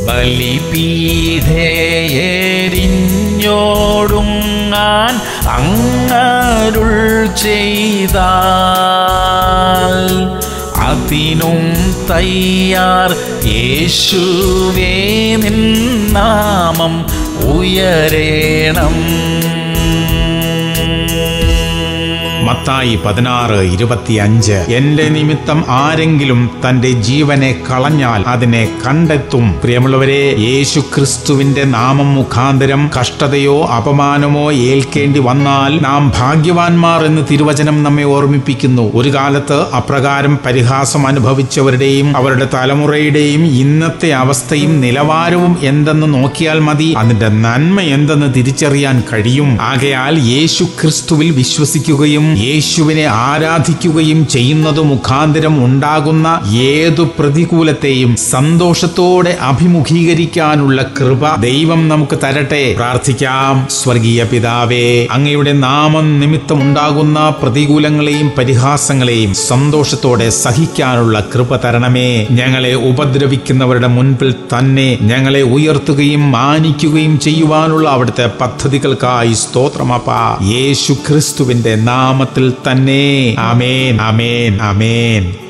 ബലിപീഠേരിഞ്ഞോടുങ്ങാൻ അങ്ങരുൾ ചെയ്താൽ അതിനും തയ്യാർ യേശുവേ നിൻ നാമം ഉയരേണം മത്തായി പതിനാറ് ഇരുപത്തിയഞ്ച് എന്റെ നിമിത്തം ആരെങ്കിലും തന്റെ ജീവനെ കളഞ്ഞാൽ അതിനെ കണ്ടെത്തും പ്രിയമുള്ളവരെ യേശു ക്രിസ്തുവിന്റെ നാമം മുഖാന്തരം കഷ്ടതയോ അപമാനമോ ഏൽക്കേണ്ടി വന്നാൽ നാം ഭാഗ്യവാന്മാർ എന്ന് തിരുവചനം നമ്മെ ഓർമ്മിപ്പിക്കുന്നു ഒരു കാലത്ത് അപ്രകാരം പരിഹാസം അനുഭവിച്ചവരുടെയും അവരുടെ തലമുറയുടെയും ഇന്നത്തെ അവസ്ഥയും നിലവാരവും എന്തെന്ന് നോക്കിയാൽ മതി അതിന്റെ നന്മ എന്തെന്ന് തിരിച്ചറിയാൻ കഴിയും ആകയാൽ യേശു ക്രിസ്തുവിൽ വിശ്വസിക്കുകയും യേശുവിനെ ആരാധിക്കുകയും ചെയ്യുന്നത് മുഖാന്തരം ഉണ്ടാകുന്ന ഏതു പ്രതികൂലത്തെയും സന്തോഷത്തോടെ അഭിമുഖീകരിക്കാനുള്ള കൃപ ദൈവം നമുക്ക് തരട്ടെ പ്രാർത്ഥിക്കാം സ്വർഗീയ പിതാവേ അങ്ങയുടെ നാമം നിമിത്തം ഉണ്ടാകുന്ന പ്രതികൂലങ്ങളെയും പരിഹാസങ്ങളെയും സന്തോഷത്തോടെ സഹിക്കാനുള്ള കൃപ തരണമേ ഞങ്ങളെ ഉപദ്രവിക്കുന്നവരുടെ മുൻപിൽ തന്നെ ഞങ്ങളെ ഉയർത്തുകയും മാനിക്കുകയും ചെയ്യുവാനുള്ള അവിടുത്തെ പദ്ധതികൾക്കായി സ്തോത്രമപ്പ യേശു ക്രിസ്തുവിന്റെ നാമത്തിൽ തന്നെ അമേൻ അമേൻ അമേൻ